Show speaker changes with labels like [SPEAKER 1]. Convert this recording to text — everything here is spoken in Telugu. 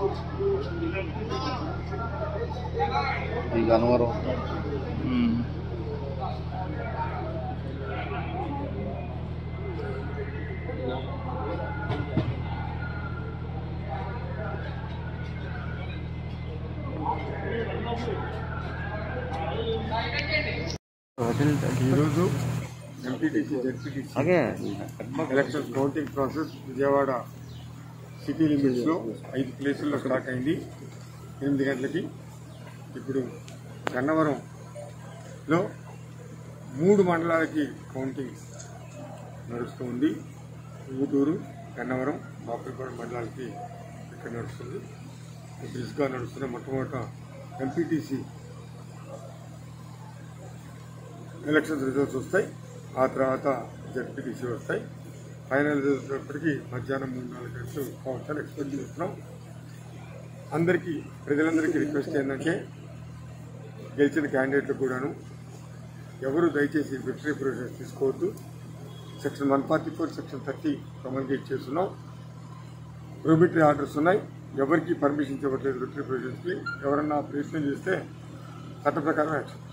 [SPEAKER 1] ఈ గన్నవరం
[SPEAKER 2] ఉమ్.
[SPEAKER 3] ఈరోజు MPTC ZPTC election counting process Vijayawada city లిమిట్స్లో ఐదు ప్లేసుల్లో స్టార్ట్ అయింది ఎనిమిది గంటలకి ఇప్పుడు గన్నవరంలో మూడు మండలాలకి కౌంటింగ్ నడుస్తూ ఉంది ఊటూరు గన్నవరం బాపులపాడు మండలాలకి ఇక్కడ నడుస్తుంది బ్రిస్గా నడుస్తున్న మొట్టమొదట ఎంపీటీసీ ఎలక్షన్స్ రిజల్ట్స్ వస్తాయి ఆ తర్వాత జడ్పీటీసీ వస్తాయి ఫైనల్ రిజల్ట్స్ వచ్చేప్పటికి మధ్యాహ్నం మూడు నాలుగు గంటలు కావచ్చని ఎక్స్పెక్ట్ చేస్తున్నాం అందరికీ ప్రజలందరికీ రిక్వెస్ట్ ఏంటంటే గెలిచిన క్యాండిడేట్లు కూడాను ఎవరు దయచేసి విక్టరీ ప్రొసెస్ తీసుకోవద్దు section one forty four section thirty communicate చేస్తున్నాం ప్రోబిటరీ ఆర్డర్స్ ఉన్నాయి ఎవరికి పర్మిషన్ ఇవ్వట్లేదు విక్టరీ ప్రొసెస్కి ఎవరన్నా ప్రయత్నం చేస్తే చట్ట ప్రకారం యాక్షన్